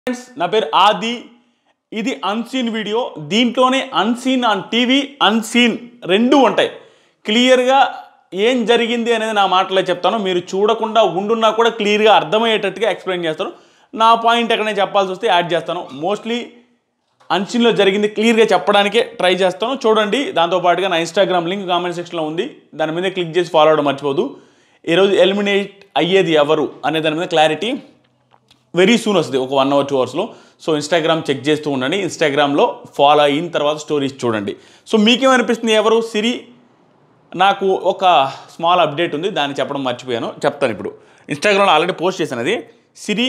Friends నా పేరు ఆది ఇది అన్సీన్ వీడియో దీంట్లోనే అన్సీన్ ఆన్ టీవీ అన్సీన్ రెండు ఉంటాయి క్లియర్గా ఏం జరిగింది అనేది నా మాటలో చెప్తాను మీరు చూడకుండా ఉండున్నా కూడా క్లియర్గా అర్థమయ్యేటట్టుగా ఎక్స్ప్లెయిన్ చేస్తాను నా పాయింట్ ఎక్కడైనా చెప్పాల్సి వస్తే యాడ్ చేస్తాను మోస్ట్లీ అన్సీన్లో జరిగింది క్లియర్గా చెప్పడానికే ట్రై చేస్తాను చూడండి దాంతోపాటుగా నా ఇన్స్టాగ్రామ్ లింక్ కామెంట్ సెక్షన్లో ఉంది దాని మీద క్లిక్ చేసి ఫాలో అవ్వడం మర్చిపోదు ఈరోజు ఎలిమినేట్ అయ్యేది ఎవరు అనే దాని మీద క్లారిటీ వెరీ సూన్ వస్తుంది ఒక వన్ అవర్ టూ అవర్స్లో సో ఇన్స్టాగ్రామ్ చెక్ చేస్తూ ఉండండి ఇన్స్టాగ్రామ్లో ఫాలో అయిన తర్వాత స్టోరీస్ చూడండి సో మీకేమనిపిస్తుంది ఎవరు సిరి నాకు ఒక స్మాల్ అప్డేట్ ఉంది దాన్ని చెప్పడం మర్చిపోయాను చెప్తాను ఇప్పుడు ఇన్స్టాగ్రామ్లో ఆల్రెడీ పోస్ట్ చేశాను అది సిరి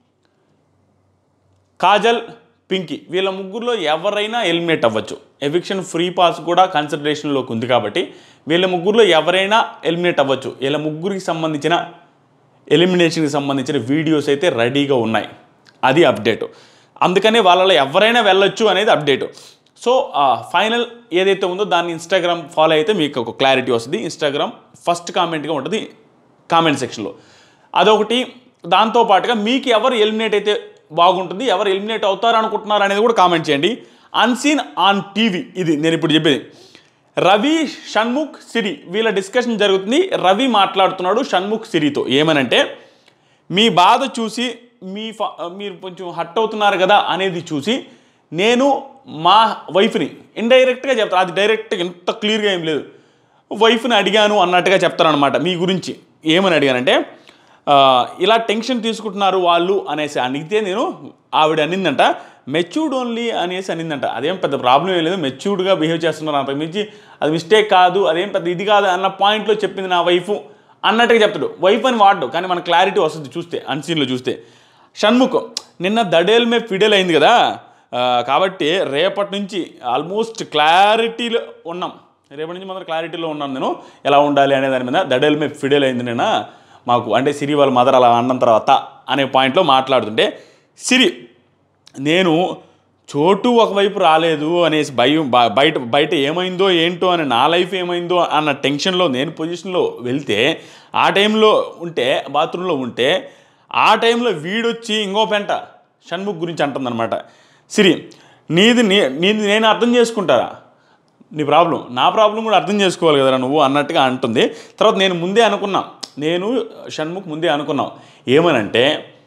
కాజల్ పింకీ వీళ్ళ ముగ్గురులో ఎవరైనా ఎలిమినేట్ అవ్వచ్చు ఎవిక్షన్ ఫ్రీ పాస్ కూడా కన్సిడరేషన్లోకి ఉంది కాబట్టి వీళ్ళ ముగ్గురులో ఎవరైనా ఎలిమినేట్ అవ్వచ్చు వీళ్ళ ముగ్గురికి సంబంధించిన ఎలిమినేషన్కి సంబంధించిన వీడియోస్ అయితే రెడీగా ఉన్నాయి అది అప్డేట్ అందుకనే వాళ్ళలో ఎవరైనా వెళ్ళొచ్చు అనేది అప్డేట్ సో ఫైనల్ ఏదైతే ఉందో దాన్ని ఇన్స్టాగ్రామ్ ఫాలో అయితే మీకు ఒక క్లారిటీ వస్తుంది ఇన్స్టాగ్రామ్ ఫస్ట్ కామెంట్గా ఉంటుంది కామెంట్ సెక్షన్లో అదొకటి దాంతోపాటుగా మీకు ఎవరు ఎలిమినేట్ అయితే బాగుంటుంది ఎవరు ఎలిమినేట్ అవుతారు అనుకుంటున్నారు అనేది కూడా కామెంట్ చేయండి అన్సీన్ ఆన్ టీవీ ఇది నేను ఇప్పుడు చెప్పేది రవి షణ్ముఖ్ సిరి వీళ్ళ డిస్కషన్ జరుగుతుంది రవి మాట్లాడుతున్నాడు షణ్ముఖ్ సిరితో ఏమనంటే మీ బాధ చూసి మీ ఫ- మీరు కొంచెం హట్ అవుతున్నారు కదా అనేది చూసి నేను మా వైఫ్ని ఇండైరెక్ట్గా చెప్తాను అది డైరెక్ట్గా ఇంత క్లియర్గా ఏం లేదు వైఫ్ని అడిగాను అన్నట్టుగా చెప్తారనమాట మీ గురించి ఏమని అడిగానంటే ఆ, ఇలా టెన్షన్ తీసుకుంటున్నారు వాళ్ళు అనేసి అడిగితే నేను ఆవిడ అనిందంట మెచ్యూర్డ్ ఓన్లీ అనేసి అనిందంట అదేం పెద్ద ప్రాబ్లం ఏం లేదు మెచ్యూర్డ్గా బిహేవ్ చేస్తున్నారు అంతకు మించి అది మిస్టేక్ కాదు అదేం పెద్ద ఇది కాదు అన్న పాయింట్లో చెప్పింది నా వైఫ్ అన్నట్టుగా చెప్తాడు వైఫ్ అని వాడు కానీ మన క్లారిటీ వస్తుంది చూస్తే అన్సీన్లో చూస్తే షణ్ముఖ్ నిన్న దడేల్ మే ఫిడేల్ అయింది కదా ఆ, కాబట్టి రేపటి నుంచి ఆల్మోస్ట్ క్లారిటీలో ఉన్నాం రేపటి నుంచి మాత్రం క్లారిటీలో ఉన్నాను నేను ఎలా ఉండాలి అనే దాని మీద దడేల్ మే ఫిడేల్ అయింది నిన్న మాకు అంటే సిరి వాళ్ళ మదర్ అలా అన్న తర్వాత అనే పాయింట్లో మాట్లాడుతుంటే సిరి నేను చోటు ఒకవైపు రాలేదు అనేసి భయం బ- బయట బయట ఏమైందో ఏంటో అని నా లైఫ్ ఏమైందో అన్న టెన్షన్లో నేను పొజిషన్లో వెళ్తే ఆ టైంలో ఉంటే బాత్రూంలో ఉంటే ఆ టైంలో వీడొచ్చి ఇంకో పెంట షణ్ముఖ్ గురించి అంటుందన్నమాట సిరి నీది నీ నీది నేను అర్థం చేసుకుంటారా నీ ప్రాబ్లం నా ప్రాబ్లం కూడా అర్థం చేసుకోవాలి కదరా నువ్వు అన్నట్టుగా అంటుంది తర్వాత నేను ముందే అనుకున్నా నేను షణ్ముఖ్ ముందే అనుకున్నాం ఏమనంటే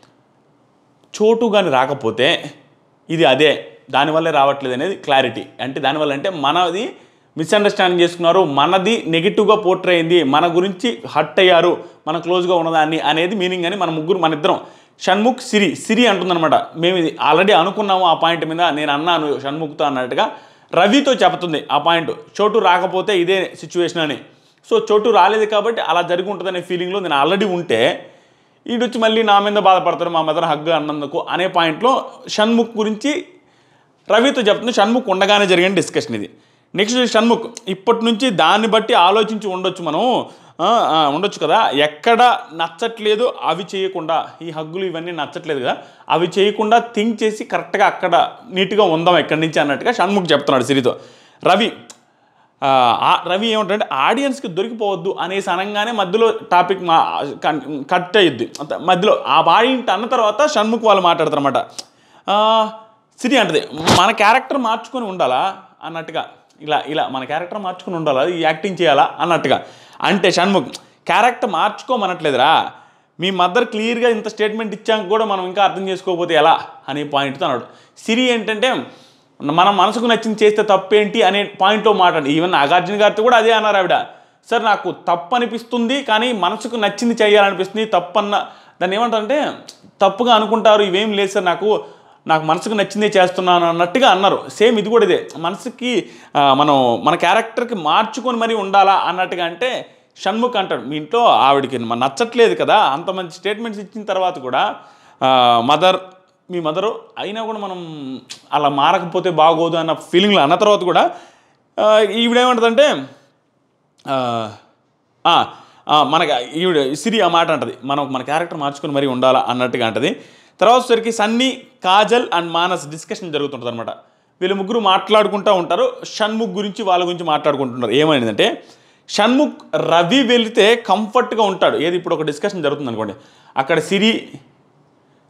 చోటు కానీ రాకపోతే ఇది అదే దానివల్లే రావట్లేదు అనేది క్లారిటీ అంటే దానివల్ల అంటే మనది మిస్అండర్స్టాండింగ్ చేసుకున్నారు మనది నెగిటివ్గా పోర్ట్రే అయింది మన గురించి హట్ అయ్యారు మన క్లోజ్గా ఉన్నదాన్ని అనేది మీనింగ్ అని మన ముగ్గురు మన ఇద్దరం షణ్ముఖ్ సిరి సిరి అంటుందన్నమాట మేము ఇది ఆల్రెడీ అనుకున్నాము ఆ పాయింట్ మీద నేను అన్నాను షణ్ముఖ్తో అన్నట్టుగా రవితో చెప్తుంది ఆ పాయింట్ చోటు రాకపోతే ఇదే సిచ్యువేషన్ అని సో చోటు రాలేదు కాబట్టి అలా జరిగి ఉంటుందనే ఫీలింగ్లో నేను ఆల్రెడీ ఉంటే ఈడొచ్చి మళ్ళీ నా మీద బాధపడతారు మా మదర్ హగ్ అన్నందుకు అనే పాయింట్లో షణ్ముఖ్ గురించి రవితో చెప్తుంది షణ్ముఖ్ ఉండగానే జరిగిన డిస్కషన్ ఇది నెక్స్ట్ షణ్ముఖ్ ఇప్పటి నుంచి దాన్ని బట్టి ఆలోచించి ఉండొచ్చు మనం ఆ, ఆ, ఉండొచ్చు కదా ఎక్కడ నచ్చట్లేదు అవి చేయకుండా ఈ హగ్గులు ఇవన్నీ నచ్చట్లేదు కదా అవి చేయకుండా థింక్ చేసి కరెక్ట్గా అక్కడ నీట్గా ఉందాం ఎక్కడి నుంచి అన్నట్టుగా షణ్ముఖ్ చెప్తున్నాడు సిరితో రవి ఆ, ఆ- రవి ఏమంటాడంటే ఆడియన్స్కి దొరికిపోవద్దు అనేసి అనగానే మధ్యలో టాపిక్ మా కన్- కట్ అయ్యిద్ది అంత మధ్యలో ఆ పాయింట్ అన్న తర్వాత షణ్ముఖ్ వాళ్ళు మాట్లాడతారు అనమాట సిరి అంటది మన క్యారెక్టర్ మార్చుకొని ఉండాలా అన్నట్టుగా ఇలా ఇలా మన క్యారెక్టర్ మార్చుకొని ఉండాలా ఈ యాక్టింగ్ చేయాలా అన్నట్టుగా అంటే షణ్ముఖ్ క్యారెక్టర్ మార్చుకోమనట్లేదురా మీ మదర్ క్లియర్గా ఇంత స్టేట్మెంట్ ఇచ్చాక కూడా మనం ఇంకా అర్థం చేసుకోకపోతే ఎలా అనే పాయింట్తో అన్నాడు సిరి ఏంటంటే మన మనసుకు నచ్చింది చేస్తే తప్పేంటి అనే పాయింట్లో మాట్లాడి ఈవెన్ నాగార్జున గారితో కూడా అదే అన్నారు ఆవిడ సార్ నాకు తప్పు అనిపిస్తుంది కానీ మనసుకు నచ్చింది చేయాలనిపిస్తుంది తప్పన్న దాన్ని ఏమంటారంటే తప్పుగా అనుకుంటారు ఇవేం లేదు సార్ నాకు నాకు మనసుకు నచ్చిందే చేస్తున్నాను అన్నట్టుగా అన్నారు సేమ్ ఇది కూడా ఇదే మనసుకి ఆ, మనం మన క్యారెక్టర్కి మార్చుకొని మరీ ఉండాలా అన్నట్టుగా అంటే షణ్ముఖ్ అంటాడు మీ ఇంట్లో ఆవిడకి మ- నచ్చట్లేదు కదా అంత మంచి స్టేట్మెంట్స్ ఇచ్చిన తర్వాత కూడా మదర్ మీ మదరు అయినా కూడా మనం అలా మారకపోతే బాగోదు అన్న ఫీలింగ్లో అన్న తర్వాత కూడా ఆ, ఈవిడేమంటుందంటే ఆ, ఆ, ఆ, మనకి ఈవిడ సిరి ఆ మాట అంటది మనం మన క్యారెక్టర్ మార్చుకొని మరీ ఉండాలా అన్నట్టుగా అంటది తర్వాత వచ్చేసరికి సన్నీ కాజల్ అండ్ మానస్ డిస్కషన్ జరుగుతుంటుంది అనమాట వీళ్ళు ముగ్గురు మాట్లాడుకుంటూ ఉంటారు షణ్ముఖ్ గురించి వాళ్ళ గురించి మాట్లాడుకుంటున్నారు ఏమైందంటే షణ్ముఖ్ రవి వెళితే కంఫర్ట్గా ఉంటాడు ఏది ఇప్పుడు ఒక డిస్కషన్ జరుగుతుంది అనుకోండి అక్కడ సిరి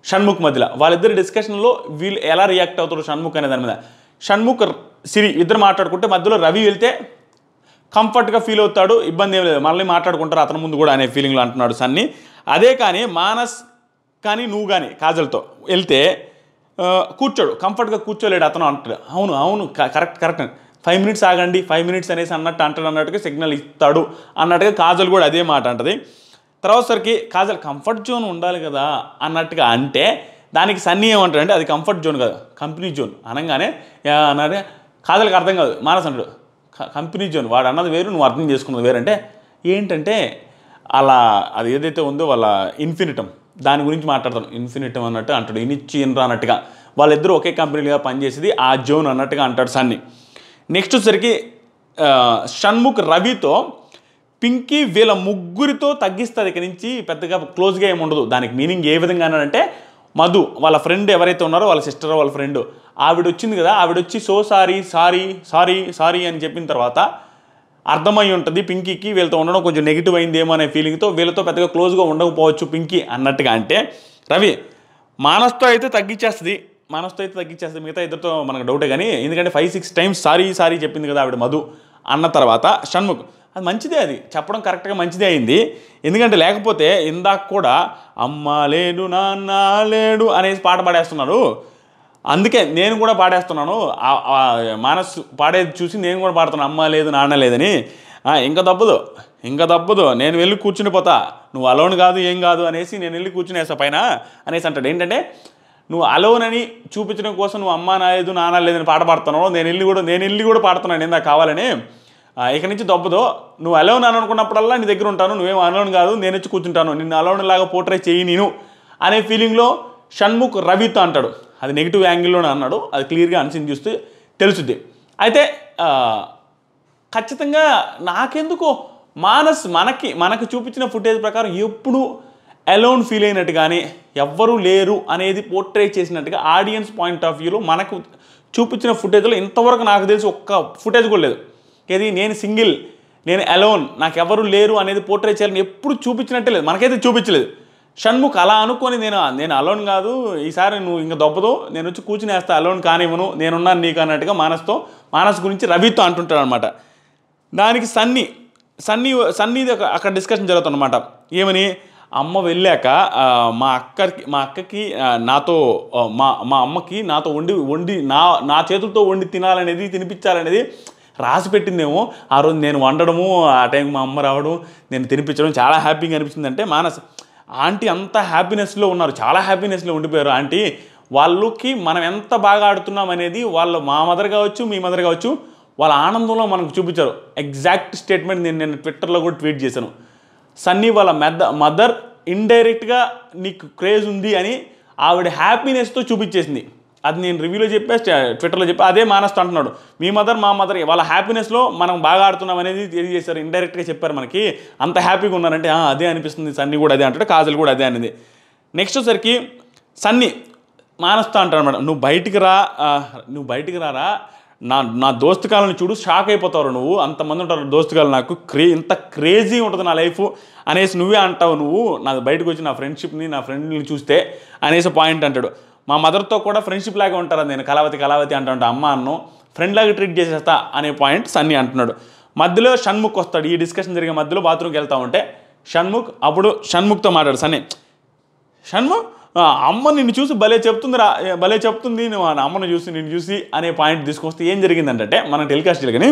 షణ్ముఖ్ మధ్యలో వాళ్ళిద్దరి డిస్కషన్లో వీళ్ళు ఎలా రియాక్ట్ అవుతారు షణ్ముఖ్ అనే దాని మీద షణ్ముఖ్ సిరి ఇద్దరు మాట్లాడుకుంటే మధ్యలో రవి వెళ్తే కంఫర్ట్గా ఫీల్ అవుతాడు ఇబ్బంది ఏం లేదు మళ్ళీ మాట్లాడుకుంటారు అతని ముందు కూడా అనే ఫీలింగ్లో అంటున్నాడు సన్ని అదే కానీ మానస్ కానీ నువ్వు కానీ కాజల్తో వెళ్తే ఆ, కూర్చోడు కంఫర్ట్గా కూర్చోలేడు అతను అంటాడు అవును అవును క- కరెక్ట్ కరెక్ట్ ఫైవ్ మినిట్స్ ఆగండి ఫైవ్ మినిట్స్ అనేసి అన్నట్టు అంటాడు అన్నట్టుగా సిగ్నల్ ఇస్తాడు అన్నట్టుగా కాజల్ కూడా అదే మాట అంటది తర్వాత సరికి కాజల్ కంఫర్ట్ జోన్ ఉండాలి కదా అన్నట్టుగా అంటే దానికి సన్నీ ఏమంటాడంటే అది కంఫర్ట్ జోన్ కాదు కంపెనీ జోన్ అనగానే "యా" అన్నాడే కాజల్కి అర్థం కాదు మానస్ అంటాడు "క- కంపెనీ జోన్ వాడు అన్నది వేరు నువ్వు అర్థం చేసుకున్నది వేరు అంటే ఏంటంటే అలా అది ఏదైతే ఉందో వాళ్ళ ఇన్ఫినిటం దాని గురించి మాట్లాడతాను ఇన్ఫినిటం అన్నట్టు అంటాడు ఇనిచ్చి ఇన్రా అన్నట్టుగా వాళ్ళిద్దరూ ఒకే కంపెనీగా పనిచేసేది ఆ జోన్ అన్నట్టుగా అంటాడు సన్ని నెక్స్ట్ వచ్చేసరికి ఆ, షణ్ముఖ్ రవితో పింకీ వీళ్ళ ముగ్గురితో తగ్గిస్తుంది ఇక నుంచి పెద్దగా క్లోజ్గా ఏమి ఉండదు దానికి మీనింగ్ ఏ విధంగా అన్నాడంటే మధు వాళ్ళ ఫ్రెండ్ ఎవరైతే ఉన్నారో వాళ్ళ సిస్టర్ వాళ్ళ ఫ్రెండ్ ఆవిడ వచ్చింది కదా ఆవిడ వచ్చి so sorry sorry sorry sorry అని చెప్పిన తర్వాత అర్థమై ఉంటుంది పింకీకి వీళ్ళతో ఉండడం కొంచెం నెగిటివ్ అయిందేమో అనే ఫీలింగ్తో వీళ్ళతో పెద్దగా క్లోజ్గా ఉండకపోవచ్చు పింకీ అన్నట్టుగా అంటే రవి మానస్తో అయితే తగ్గించేస్తుంది మానస్తో అయితే తగ్గించేస్తుంది మిగతా ఇద్దరితో మనకు డౌటే కానీ ఎందుకంటే five six times sorry sorry చెప్పింది కదా ఆవిడ మధు అన్న తర్వాత షణ్ముఖ్ అది మంచిదే అది చెప్పడం కరెక్ట్గా మంచిదే అయింది ఎందుకంటే లేకపోతే ఇందాక కూడా అమ్మ లేడు నాన్న లేడు అనేసి పాట పాడేస్తున్నారు అందుకే నేను కూడా పాడేస్తున్నాను ఆ- ఆ మానస్ పాడేది చూసి నేను కూడా పాడుతున్నాను అమ్మ లేదు నాన్న లేదని ఆ, ఇంకా తప్పదు ఇంకా తప్పదు నేను వెళ్ళి కూర్చుని పోతా నువ్వు అలోన్ కాదు ఏం కాదు అనేసి నేను వెళ్ళి కూర్చునేస్తా పైన అనేసి అంటాడు ఏంటంటే నువ్వు అలోన్ అని చూపించడం కోసం నువ్వు అమ్మ లేదు నాన్న లేదని పాట పాడుతున్నావు నేను వెళ్ళి కూడా నేను వెళ్ళి కూడా పాడుతున్నాను ఏందా కావాలని ఆ, ఇక నుంచి దొబ్బదు నువ్వు అలోన్ అని అనుకున్నప్పుడల్లా నీ దగ్గర ఉంటాను నువ్వేం అలోన్ కాదు నేను వచ్చి కూర్చుంటాను నిన్ను అలోన్ లాగా పోర్ట్రే చెయ్యి నేను అనే ఫీలింగ్లో షణ్ముఖ్ రవితో అంటాడు అది నెగిటివ్ యాంగిల్లోనే అన్నాడు అది క్లియర్గా అనిసింది చూస్తే తెలుసుద్ది అయితే ఆ, ఖచ్చితంగా నాకెందుకో మానస్ మనకి మనకు చూపించిన ఫుటేజ్ ప్రకారం ఎప్పుడు అలోన్ ఫీల్ అయినట్టు కానీ ఎవ్వరూ లేరు అనేది పోర్ట్రే చేసినట్టుగా ఆడియన్స్ పాయింట్ ఆఫ్ వ్యూలో మనకు చూపించిన ఫుటేజ్లో ఇంతవరకు నాకు తెలిసి ఒక్క ఫుటేజ్ కూడా లేదు ఏది నేను సింగిల్ నేను అలోన్ నాకు ఎవరు లేరు అనేది పోర్ట్రే చేయాలని ఎప్పుడు చూపించినట్టే లేదు మనకైతే చూపించలేదు షణ్ముఖ్ అలా అనుకొని నేను నేను అలోన్ కాదు ఈసారి నువ్వు ఇంకా దొబ్బదు నేను వచ్చి కూర్చుని వేస్తా అలోన్ కానివ్వను నేనున్నాను నీకు అన్నట్టుగా మానస్తో మానస్ గురించి రవితో అంటుంటాడు అనమాట దానికి సన్నీ సన్నీ సన్నీది ఒక అక్కడ డిస్కషన్ జరుగుతుందన్నమాట ఏమని అమ్మ వెళ్ళాక ఆ, మా అక్కకి మా అక్కకి ఆ, నాతో ఆ, మా మా అమ్మకి నాతో వండి వండి నా నా చేతులతో వండి తినాలనేది తినిపించాలనేది రాసి పెట్టిందేమో ఆ రోజు నేను వండడము ఆ టైంకి మా అమ్మ రావడం నేను తినిపించడం చాలా హ్యాపీగా అనిపించింది అంటే మానస్ ఆంటీ అంత హ్యాపీనెస్లో ఉన్నారు చాలా హ్యాపీనెస్లో ఉండిపోయారు ఆంటీ వాళ్ళకి మనం ఎంత బాగా ఆడుతున్నాం అనేది వాళ్ళు మా మదర్ కావచ్చు మీ మదర్ కావచ్చు వాళ్ళ ఆనందంలో మనకు చూపించారు ఎగ్జాక్ట్ స్టేట్మెంట్ నేను నేను ట్విట్టర్లో కూడా ట్వీట్ చేశాను సన్నీ వాళ్ళ మెద మదర్ ఇండైరెక్ట్గా నీకు క్రేజ్ ఉంది అని ఆవిడ హ్యాపీనెస్తో చూపించేసింది అది నేను రివ్యూలో చెప్పా ట్విట్టర్లో చెప్పా అదే మానస్తూ అంటున్నాడు మీ మదర్ మా మదర్ వాళ్ళ హ్యాపీనెస్లో మనం బాగా ఆడుతున్నాం అనేది తెలియజేశారు ఇండైరెక్ట్గా చెప్పారు మనకి అంత హ్యాపీగా ఉన్నారంటే "ఆ, అదే అనిపిస్తుంది సన్నీ కూడా అదే అంటాడు కాజల్ కూడా అదే అనేది నెక్స్ట్ వచ్చేసరికి సన్నీ మానస్తా అంటాడు అనమాట నువ్వు బయటికి రా ఆ, నువ్వు బయటికి రారా నా నా దోస్తుకాలను చూడు షాక్ అయిపోతావు నువ్వు అంతమంది ఉంటారు దోస్తుకాలు నాకు క్రే ఇంత క్రేజీ ఉంటుంది నా లైఫ్ అనేసి నువ్వే అంటావు నువ్వు నా బయటకు వచ్చి నా ఫ్రెండ్షిప్ని నా ఫ్రెండ్ని చూస్తే అనేసి పాయింట్ అంటాడు మా మదర్తో కూడా ఫ్రెండ్షిప్ లాగా ఉంటారు నేను కళావతి కళావతి అంటా ఉంటా అమ్మ అన్ను ఫ్రెండ్ లాగా ట్రీట్ చేసేస్తా అనే పాయింట్ సన్నీ అంటున్నాడు మధ్యలో షణ్ముఖ్ వస్తాడు ఈ డిస్కషన్ జరిగే మధ్యలో బాత్రూమ్కి వెళ్తా ఉంటే షణ్ముఖ్ అప్పుడు షణ్ముఖ్తో మాట్లాడు సన్నీ షణ్ము ఆ, అమ్మ నిన్ను చూసి భలే చెప్తుంది రా ఏ, భలే చెప్తుంది నువ్వు ఆ అమ్మను చూసి నిన్ను చూసి అనే పాయింట్ తీసుకొస్తే ఏం జరిగిందంటే మనం టెలికాస్ట్ కానీ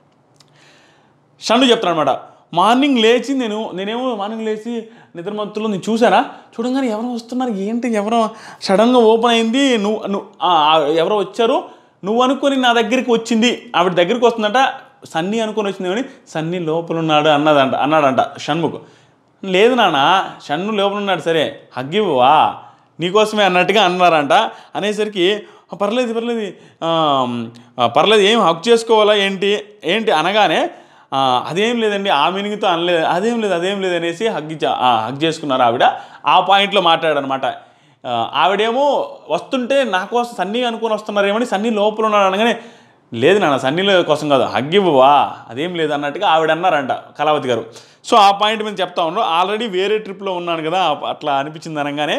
షన్ను చెప్తాను అనమాట మార్నింగ్ లేచి నేను నేనేమో మార్నింగ్ లేచి నిద్రమత్తులో నేను చూసానా చూడంగానే ఎవరో వస్తున్నారు ఏంటి ఎవరో సడన్గా ఓపెన్ అయింది నువ్వు నువ్వు ఆ, ఆ, ఎవరో వచ్చారు నువ్వు అనుకొని నా దగ్గరికి వచ్చింది ఆవిడ దగ్గరికి వస్తుందంట సన్నీ అనుకొని వచ్చిందేమని సన్నీ లోపల ఉన్నాడు అన్నదంట అన్నాడంట షణ్ముఖ్ లేదు నాన్న షన్ను లోపల ఉన్నాడు సరే హగ్గివ్వవా నీకోసమే అన్నట్టుగా అన్నారంట అనేసరికి "ఆ, పర్లేదు పర్లేదు ఆ, ఆ, పర్లేదు ఏం హక్ చేసుకోవాలా ఏంటి ఏంటి అనగానే "ఆ, అదేం లేదండి ఆ మీనింగ్తో అనలేదు అదేం లేదు అదేం లేదు అనేసి హగ్ ఇచ్చా- ఆ, హగ్ చేసుకున్నారు ఆవిడ ఆ పాయింట్లో మాట్లాడనమాట ఆవిడేమో వస్తుంటే నా కోసం సన్నీ అనుకుని వస్తున్నారేమని సన్నీ లోపల ఉన్నాడు అనగానే లేదు నాన్న సన్నీల కోసం కాదు హగ్ ఇవ్వవా అదేం లేదు అన్నట్టుగా ఆవిడ అన్నారంట కళావతి గారు సో ఆ పాయింట్ మీద చెప్తా ఉన్నారు ఆల్రెడీ వేరే ట్రిప్లో ఉన్నాను కదా అట్లా అనిపించింది అనగానే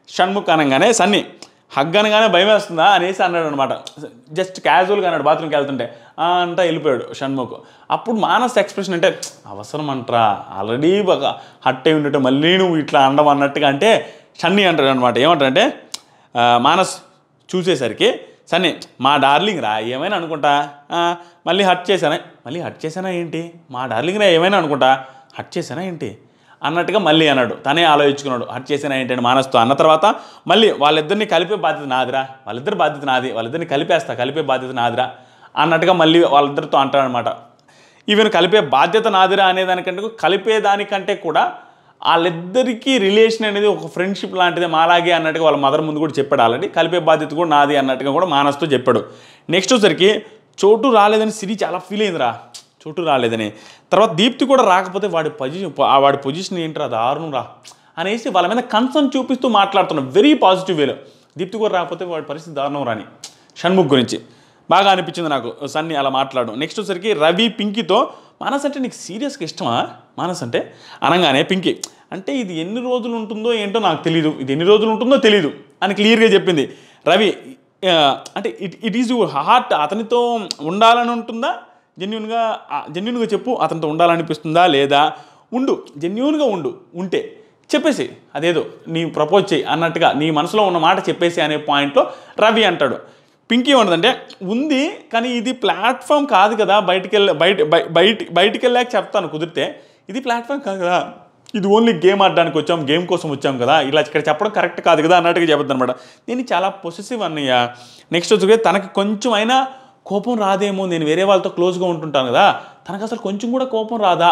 షణ్ముఖ్ అనగానే సన్నీ హగ్ అనగానే భయం వేస్తుందా అనేసి అన్నాడు అనమాట జస్ట్ క్యాజువల్గా అన్నాడు బాత్రూమ్కి వెళ్తుంటే "ఆ" అంటా వెళ్ళిపోయాడు షణ్ముఖ్ అప్పుడు మానస్ ఎక్స్ప్రెషన్ అంటే అవసరం అంటరా ఆల్రెడీ బాగా హట్ అయి ఉండటం మళ్ళీ నువ్వు ఇట్లా అండం అన్నట్టుగా అంటే షన్నీ అంటాడు అనమాట ఏమంటాడంటే "ఆ, మానస్ చూసేసరికి సన్నీ మా డార్లింగ్ రా ఏమైనా అనుకుంటా "ఆ, మళ్ళీ హట్ చేశానా మళ్ళీ హట్ చేశానా ఏంటి మా డార్లింగ్ రా ఏమైనా అనుకుంటా హట్ చేశానా ఏంటి అన్నట్టుగా మళ్ళీ అన్నాడు తనే ఆలోచించుకున్నాడు హట్ చేసిన ఏంటంటే మానస్తో అన్న తర్వాత మళ్ళీ వాళ్ళిద్దరిని కలిపే బాధ్యత నాదిరా వాళ్ళిద్దరి బాధ్యత నాది వాళ్ళిద్దరిని కలిపేస్తా కలిపే బాధ్యత నాదిరా అన్నట్టుగా మళ్ళీ వాళ్ళిద్దరితో అంటాడనమాట ఈవెన్ కలిపే బాధ్యత నాదిరా అనేదానికంటే కలిపేదానికంటే కూడా వాళ్ళిద్దరికీ రిలేషన్ అనేది ఒక ఫ్రెండ్షిప్ లాంటిది మాలాగే అన్నట్టుగా వాళ్ళ మదర్ ముందు కూడా చెప్పాడు ఆల్రెడీ కలిపే బాధ్యత కూడా నాది అన్నట్టుగా కూడా మానస్తో చెప్పాడు నెక్స్ట్ వచ్చరికి చోటు రాలేదని సిరి చాలా ఫీల్ అయిందిరా చోటు రాలేదని తర్వాత దీప్తి కూడా రాకపోతే వాడి పొజిషన్ వాడి పొజిషన్ ఏంట్రా దారుణం రా అనేసి వాళ్ళ మీద కన్సర్న్ చూపిస్తూ మాట్లాడుతున్నాం వెరీ పాజిటివ్ వేలో దీప్తి కూడా రాకపోతే వాడి పరిస్థితి దారుణం రాని షణ్ముఖ్ గురించి బాగా అనిపించింది నాకు సన్ని అలా మాట్లాడడం నెక్స్ట్ వచ్చరికి రవి పింకీతో మానస్ అంటే నీకు సీరియస్గా ఇష్టమా మానస్ అంటే అనగానే పింకీ అంటే ఇది ఎన్ని రోజులు ఉంటుందో ఏంటో నాకు తెలియదు ఇది ఎన్ని రోజులు ఉంటుందో తెలియదు అని క్లియర్గా చెప్పింది రవి ఆ, అంటే it it is your heart అతనితో ఉండాలని ఉంటుందా జెన్యున్గా జెన్యున్గా చెప్పు అతనితో ఉండాలనిపిస్తుందా లేదా ఉండు జెన్యున్గా ఉండు ఉంటే చెప్పేసి అదేదో నీ ప్రపోజ్ చేయి అన్నట్టుగా నీ మనసులో ఉన్న మాట చెప్పేసి అనే పాయింట్లో రవి అంటాడు పింకీ ఏమంటుందంటే ఉంది కానీ ఇది ప్లాట్ఫామ్ కాదు కదా బయటికి వెళ్ళి బయట బయ- బయట బయటికి వెళ్ళాక చెప్తాను కుదిరితే ఇది ప్లాట్ఫామ్ కాదు కదా ఇది ఓన్లీ గేమ్ ఆడడానికి వచ్చాం గేమ్ కోసం వచ్చాం కదా ఇలా ఇక్కడ చెప్పడం కరెక్ట్ కాదు కదా అన్నట్టుగా చెబుతుంది అనమాట నేను చాలా పొసెసివ్ అన్నయ్య నెక్స్ట్ వచ్చి తనకి కొంచెం అయినా కోపం రాదేమో నేను వేరే వాళ్ళతో క్లోజ్గా ఉంటుంటాను కదా తనకు అసలు కొంచెం కూడా కోపం రాదా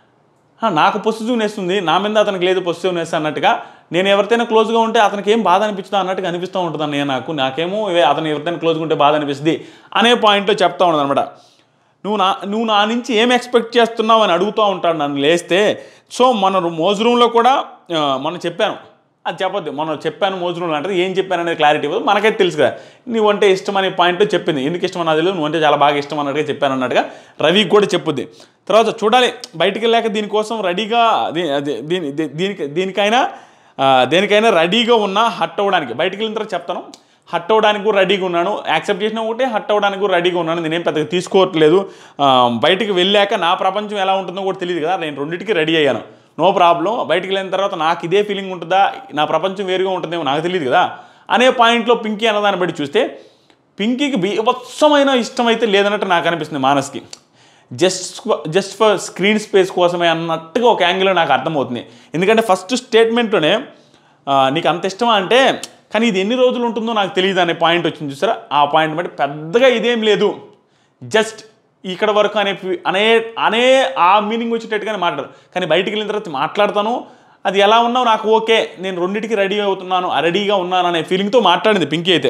ఆ, నాకు పొసిటివ్నెస్ ఉంది నా మీద అతనికి లేదు పొసిటివ్నెస్ అన్నట్టుగా నేను ఎవరితోనైనా క్లోజ్గా ఉంటే అతనికి ఏం బాధ అనిపిస్తుందా అన్నట్టుగా అనిపిస్తూ ఉంటుంది అన్నయ్య నాకు నాకేమో ఇవే అతను ఎవరితోనైనా క్లోజ్గా ఉంటే బాధ అనిపిస్తుంది అనే పాయింట్లో చెప్తా ఉన్నది అనమాట నువ్వు నా నువ్వు నా నుంచి ఏం ఎక్స్పెక్ట్ చేస్తున్నావు అని అడుగుతూ ఉంటాడు నన్ను లేస్తే సో మన మోజ్ రూమ్లో కూడా ఆ, మొన్న చెప్పాను అది చెప్పొద్దు మనం చెప్పాను మోజ్ రూమ్లో అంటే ఏం చెప్పాను అనేది క్లారిటీ ఇవ్వదు మనకైతే తెలుసు కదా నువ్వు అంటే ఇష్టం అనే పాయింట్ చెప్పింది ఎందుకు ఇష్టం అన్నది తెలియదు నువ్వు అంటే చాలా బాగా ఇష్టం అన్నట్టుగా చెప్పాను అన్నట్టుగా రవికి కూడా చెప్పుద్ది తర్వాత చూడాలి బయటికి వెళ్ళాక దీనికోసం రెడీగా దీ- దీ- దీని దీ- దీనికి దీనికైనా ఆ, దేనికైనా రెడీగా ఉన్నా హట్ అవ్వడానికి బయటికి వెళ్ళిన తర్వాత చెప్తాను హట్ అవ్వడానికి కూడా రెడీగా ఉన్నాను యాక్సెప్ట్ చేసిన ఒకటే హట్ అవ్వడానికి కూడా రెడీగా ఉన్నాను నేనేం పెద్దగా తీసుకోవట్లేదు ఆ, బయటికి వెళ్ళాక నా ప్రపంచం ఎలా ఉంటుందో కూడా తెలియదు కదా నేను రెండింటికి రెడీ అయ్యాను నో ప్రాబ్లం బయటికి వెళ్ళిన తర్వాత నాకు ఇదే ఫీలింగ్ ఉంటుందా నా ప్రపంచం వేరుగా ఉంటుందేమో నాకు తెలియదు కదా అనే పాయింట్లో పింకీ అన్నదాన్ని బట్టి చూస్తే పింకీకి బీభత్సమైన ఇష్టం అయితే లేదన్నట్టు నాకు అనిపిస్తుంది మానస్కి just just for screen space కోసమే అన్నట్టుగా ఒక యాంగిల్లో నాకు అర్థమవుతుంది ఎందుకంటే ఫస్ట్ స్టేట్మెంట్లోనే ఆ, నీకు అంత ఇష్టమా అంటే కానీ ఇది ఎన్ని రోజులు ఉంటుందో నాకు తెలియదు అనే పాయింట్ వచ్చింది చూసారా ఆ పాయింట్ బట్టి పెద్దగా ఇదేం లేదు జస్ట్ ఇక్కడ వరకు అనే ఫీ- అనే అనే ఆ మీనింగ్ వచ్చేటట్టుగానే మాట్లాడు కానీ బయటికి వెళ్ళిన తర్వాత మాట్లాడతాను అది ఎలా ఉన్నావు నాకు ఓకే నేను రెండింటికి రెడీ అవుతున్నాను రెడీగా ఉన్నాను అనే ఫీలింగ్తో మాట్లాడింది పింకీ అయితే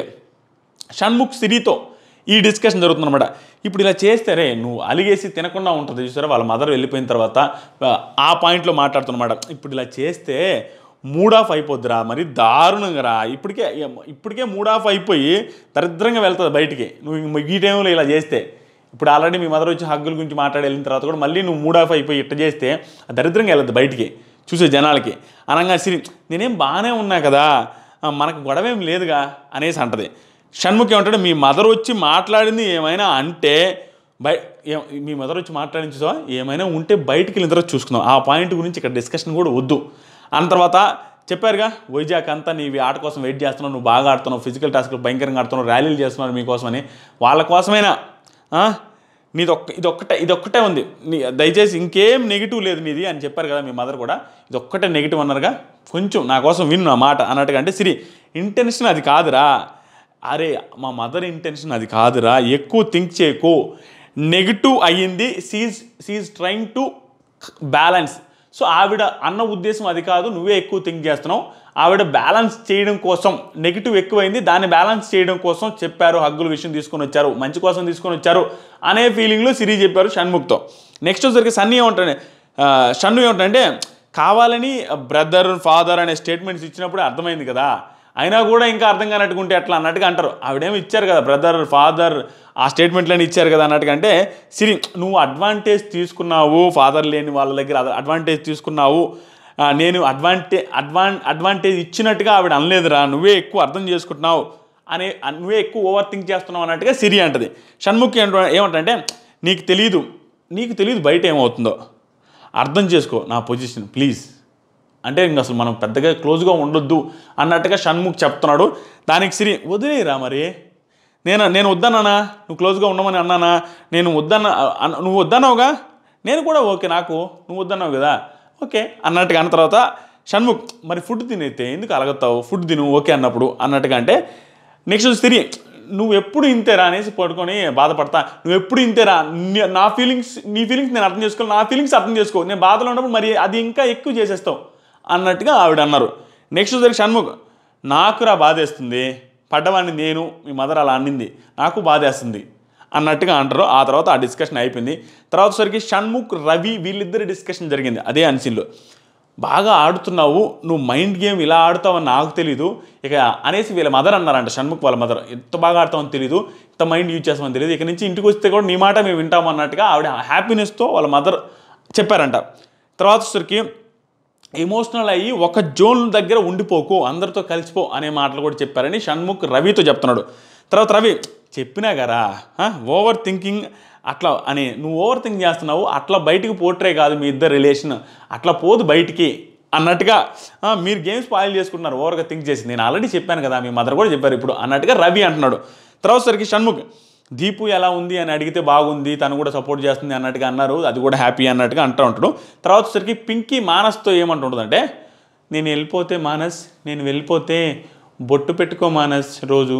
షణ్ముఖ్ సిరితో ఈ డిస్కషన్ జరుగుతుంది అనమాట ఇప్పుడు ఇలా చేస్తే రే నువ్వు అలిగేసి తినకుండా ఉంటుంది చూసారా వాళ్ళ మదర్ వెళ్ళిపోయిన తర్వాత ఆ, ఆ పాయింట్లో మాట్లాడుతున్నమాట ఇప్పుడు ఇలా చేస్తే మూడ్ ఆఫ్ అయిపోద్దిరా మరి దారుణంగా రా ఇప్పటికే ఇప్పటికే మూడ్ ఆఫ్ అయిపోయి దరిద్రంగా వెళ్తుంది బయటికి నువ్వు ఇంక ఈ టైంలో ఇలా చేస్తే ఇప్పుడు ఆల్రెడీ మీ మదర్ వచ్చి హగ్గుల గురించి మాట్లాడి వెళ్ళిన తర్వాత కూడా మళ్ళీ నువ్వు మూడ్ ఆఫ్ అయిపోయి ఇట్ట చేస్తే అది దరిద్రంగా వెళ్ళదు బయటికి చూసే జనాలకి అనగా సిరి నేనేం బాగానే ఉన్నా కదా ఆ, మనకు గొడవ ఏం లేదుగా అనేసి అంటది షణ్ముఖ్ ఏమంటాడు మీ మదర్ వచ్చి మాట్లాడింది ఏమైనా అంటే బయ ఏ- మీ మదర్ వచ్చి మాట్లాడింది చూసావా ఏమైనా ఉంటే బయటికి వెళ్ళిన తర్వాత చూసుకుందాం ఆ పాయింట్ గురించి ఇక్కడ డిస్కషన్ కూడా వద్దు అన్న తర్వాత చెప్పారుగా వైజాగ్ అంతా నీవి ఆట కోసం వెయిట్ చేస్తున్నావు నువ్వు బాగా ఆడుతున్నావు ఫిజికల్ టాస్క్లు భయంకరంగా ఆడుతున్నావు ర్యాలీలు చేస్తున్నారు మీకోసమని వాళ్ళ కోసమైనా ఆ? నీది ఒక్క ఇది ఒక్కటే ఇది ఒక్కటే ఉంది నీ దయచేసి ఇంకేం నెగిటివ్ లేదు నీది అని చెప్పారు కదా మీ మదర్ కూడా ఇది ఒక్కటే నెగిటివ్ అన్నారుగా కొంచెం నా కోసం విను నా మాట అన్నట్టుగా అంటే సిరి ఇంటెన్షన్ అది కాదురా అరే మా మదర్ ఇంటెన్షన్ అది కాదురా ఎక్కువ థింక్ చేయకు నెగిటివ్ అయ్యింది she's she's trying to balance so ఆవిడ అన్న ఉద్దేశం అది కాదు నువ్వే ఎక్కువ థింక్ చేస్తున్నావు ఆవిడ బ్యాలెన్స్ చేయడం కోసం నెగిటివ్ ఎక్కువైంది దాన్ని బ్యాలెన్స్ చేయడం కోసం చెప్పారు హగ్గుల విషయం తీసుకొని వచ్చారు మంచి కోసం తీసుకొని వచ్చారు అనే ఫీలింగ్లో సిరి చెప్పారు షణ్ముఖ్తో నెక్స్ట్ వచ్చరికి సన్నీ ఏమంటాడు ఆ, షన్ను ఏమంటాడంటే కావాలని బ్రదర్ ఫాదర్ అనే స్టేట్మెంట్స్ ఇచ్చినప్పుడు అర్థమైంది కదా అయినా కూడా ఇంకా అర్థం కానట్టుకుంటే అట్లా అన్నట్టుగా అంటారు ఆవిడేమో ఇచ్చారు కదా బ్రదర్ ఫాదర్ ఆ స్టేట్మెంట్లని ఇచ్చారు కదా అన్నట్టుగా అంటే సిరి నువ్వు అడ్వాంటేజ్ తీసుకున్నావు ఫాదర్ లేని వాళ్ళ దగ్గర అడ్వాంటేజ్ తీసుకున్నావు ఆ, నేను అడ్వాంటే అడ్వాన్ అడ్వాంటేజ్ ఇచ్చినట్టుగా ఆవిడ అనలేదురా నువ్వే ఎక్కువ అర్థం చేసుకుంటున్నావు అనే అ- నువ్వే ఎక్కువ ఓవర్ థింక్ చేస్తున్నావు అన్నట్టుగా సిరి అంటది షణ్ముఖి ఏంట ఏమంటే నీకు తెలియదు నీకు తెలియదు బయట ఏమవుతుందో అర్థం చేసుకో నా పొజిషన్ ప్లీజ్ అంటే ఇంక అసలు మనం పెద్దగా క్లోజ్గా ఉండొద్దు అన్నట్టుగా షణ్ముఖ్ చెప్తున్నాడు దానికి సిరి వదిలేరా మరి నేను నేను వద్దన్నానా నువ్వు క్లోజ్గా ఉండమని అన్నానా నేను వద్దన్న అన్న- నువ్వు వద్దన్నావుగా నేను కూడా ఓకే నాకు నువ్వు వద్దన్నావు కదా ఓకే అన్నట్టుగా అన్న తర్వాత షణ్ముఖ్ మరి ఫుడ్ తినైతే ఎందుకు అలగతావు ఫుడ్ తిను ఓకే అన్నప్పుడు అన్నట్టుగా అంటే నెక్స్ట్ సిరి నువ్వు ఎప్పుడు ఇంతేరా అనేసి పడుకొని బాధపడతా నువ్వు ఎప్పుడు ఇంతేరా నీ- నా ఫీలింగ్స్ నీ ఫీలింగ్స్ నేను అర్థం చేసుకోవాలి నా ఫీలింగ్స్ అర్థం చేసుకో నేను బాధలో ఉన్నప్పుడు మరి అది ఇంకా ఎక్కువ చేసేస్తావు అన్నట్టుగా ఆవిడ అన్నారు నెక్స్ట్ వచ్చేసరికి షణ్ముఖ్ నాకురా బాధేస్తుంది పడ్డవాడిని నేను మీ మదర్ అలా అన్నింది నాకు బాధేస్తుంది అన్నట్టుగా అంటారు ఆ తర్వాత ఆ డిస్కషన్ అయిపోయింది తర్వాత సరికి షణ్ముఖ్ రవి వీళ్ళిద్దరి డిస్కషన్ జరిగింది అదే అన్సీన్లో బాగా ఆడుతున్నావు నువ్వు మైండ్ గేమ్ ఇలా ఆడుతావని నాకు తెలీదు ఇక అనేసి వీళ్ళ మదర్ అన్నారంట షణ్ముఖ్ వాళ్ళ మదర్ ఎంత బాగా ఆడతామని తెలీదు ఇంత మైండ్ యూజ్ చేస్తామని తెలియదు ఇక నుంచి ఇంటికి వస్తే కూడా నీ మాట మేము వింటాం అన్నట్టుగా ఆవిడ హ్యాపీనెస్తో వాళ్ళ మదర్ చెప్పారంట తర్వాత వచ్చేసరికి ఎమోషనల్ అయ్యి ఒక జోన్ దగ్గర ఉండిపోకు అందరితో కలిసిపో అనే మాటలు కూడా చెప్పారని షణ్ముఖ్ రవితో చెప్తున్నాడు తర్వాత రవి చెప్పినా కదా ఓవర్ థింకింగ్ అట్లా అని నువ్వు ఓవర్ థింక్ చేస్తున్నావు అట్లా బయటికి పోట్రే కాదు మీ ఇద్దరు రిలేషన్ అట్లా పోదు బయటికి అన్నట్టుగా "ఆ, మీరు గేమ్స్ పాయిల్ చేసుకుంటున్నారు ఓవర్గా థింక్ చేసి నేను ఆల్రెడీ చెప్పాను కదా మీ మదర్ కూడా చెప్పారు ఇప్పుడు అన్నట్టుగా రవి అంటున్నాడు తర్వాత సరికి షణ్ముఖ్ దీపు ఎలా ఉంది అని అడిగితే బాగుంది తను కూడా సపోర్ట్ చేస్తుంది అన్నట్టుగా అన్నారు అది కూడా హ్యాపీ అన్నట్టుగా అంటూ ఉంటాడు తర్వాత సరికి పింకీ మానస్తో ఏమంటుంటుందంటే నేను వెళ్ళిపోతే మానస్ నేను వెళ్ళిపోతే బొట్టు పెట్టుకో మానస్ రోజు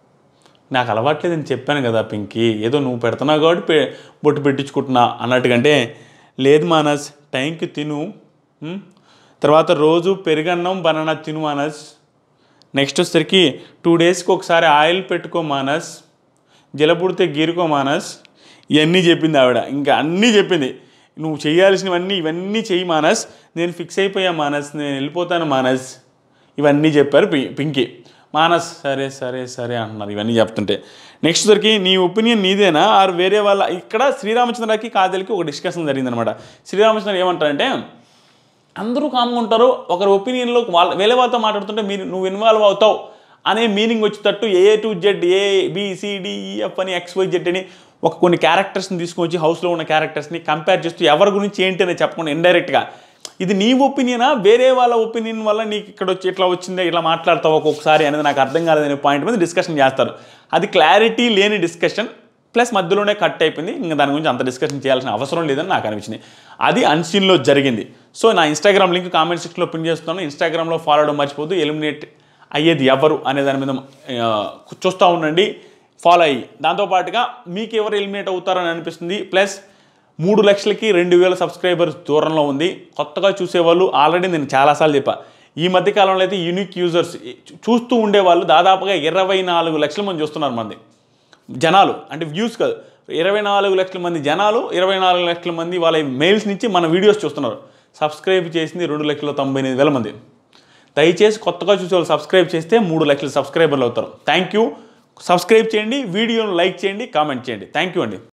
నాకు అలవాట్లేదని చెప్పాను కదా పింకీ ఏదో నువ్వు పెడుతున్నావు కాబట్టి పె- బొట్టు పెట్టించుకుంటున్నా అన్నట్టుగంటే లేదు మానస్ టైంకి తిను ఉం? తర్వాత రోజు పెరుగన్నం బనానా తిను మానస్ నెక్స్ట్ వచ్చేసరికి టూ డేస్కి ఒకసారి ఆయిల్ పెట్టుకో మానస్ జలపుడితే గీరుకో మానస్ ఇవన్నీ చెప్పింది ఆవిడ ఇంకా అన్నీ చెప్పింది నువ్వు చేయాల్సినవన్నీ ఇవన్నీ చెయ్యి మానస్ నేను ఫిక్స్ అయిపోయా మానస్ నేను వెళ్ళిపోతాను మానస్ ఇవన్నీ చెప్పారు పి పింకీ మానస్ సరే సరే సరే అంటున్నారు ఇవన్నీ చెప్తుంటే నెక్స్ట్ దొరికి నీ ఒపీనియన్ నీదేనా ఆర్ వేరే వాళ్ళ ఇక్కడ శ్రీరామచంద్రకి కాజల్కి ఒక డిస్కషన్ జరిగిందనమాట శ్రీరామచంద్ర ఏమంటారంటే అందరూ కామ్గా ఉంటారు ఒకరి ఒపీనియన్లో వాళ్ళ వేరే వాళ్ళతో మాట్లాడుతుంటే మీరు నువ్వు ఇన్వాల్వ్ అవుతావు అనే మీనింగ్ వచ్చేటట్టు A to Z A B C D E F అని ఎక్స్ వై జెడ్ అని ఒక కొన్ని క్యారెక్టర్స్ని తీసుకొచ్చి హౌస్లో ఉన్న క్యారెక్టర్స్ని కంపేర్ చేస్తూ ఎవరి గురించి ఏంటి అని చెప్పకుండా ఇండైరెక్ట్గా ఇది నీ ఒపీనియనా వేరే వాళ్ళ ఒపీనియన్ వల్ల నీకు ఇక్కడ వచ్చి ఇట్లా వచ్చిందే ఇట్లా మాట్లాడతావు ఒక్కొక్కసారి అనేది నాకు అర్థం కాలేదనే పాయింట్ మీద డిస్కషన్ చేస్తారు అది క్లారిటీ లేని డిస్కషన్ ప్లస్ మధ్యలోనే కట్ అయిపోయింది ఇంకా దాని గురించి అంత డిస్కషన్ చేయాల్సిన అవసరం లేదని నాకు అనిపించింది అది అన్సీన్లో జరిగింది సో నా ఇన్స్టాగ్రామ్ లింక్ కామెంట్ సెక్షన్లో పిన్ చేస్తున్నాను ఇన్స్టాగ్రామ్లో ఫాలో అవడం మర్చిపోద్దు ఎలిమినేట్ అయ్యేది ఎవరు అనే దాని మీద ఆ, చూస్తూ ఉండండి ఫాలో అయ్యి దాంతోపాటుగా మీకు ఎవరు ఎలిమినేట్ అవుతారని అనిపిస్తుంది ప్లస్ మూడు లక్షలకి రెండు వేల సబ్స్క్రైబర్స్ దూరంలో ఉంది కొత్తగా చూసేవాళ్ళు ఆల్రెడీ నేను చాలాసార్లు చెప్పా ఈ మధ్య కాలంలో అయితే యూనిక్ యూజర్స్ చూస్తూ ఉండేవాళ్ళు దాదాపుగా ఇరవై నాలుగు లక్షల మంది చూస్తున్నారు మంది జనాలు అంటే వ్యూస్ కాదు ఇరవై నాలుగు లక్షల మంది జనాలు ఇరవై నాలుగు లక్షల మంది వాళ్ళ మెయిల్స్ నుంచి మన వీడియోస్ చూస్తున్నారు సబ్స్క్రైబ్ చేసింది రెండు లక్షల తొంభై ఎనిమిది వేల మంది దయచేసి కొత్తగా చూసే వాళ్ళు సబ్స్క్రైబ్ చేస్తే మూడు లక్షల సబ్స్క్రైబర్లు అవుతారు థ్యాంక్ యూ సబ్స్క్రైబ్ చేయండి వీడియోను లైక్ చేయండి కామెంట్ చేయండి థ్యాంక్ యూ అండి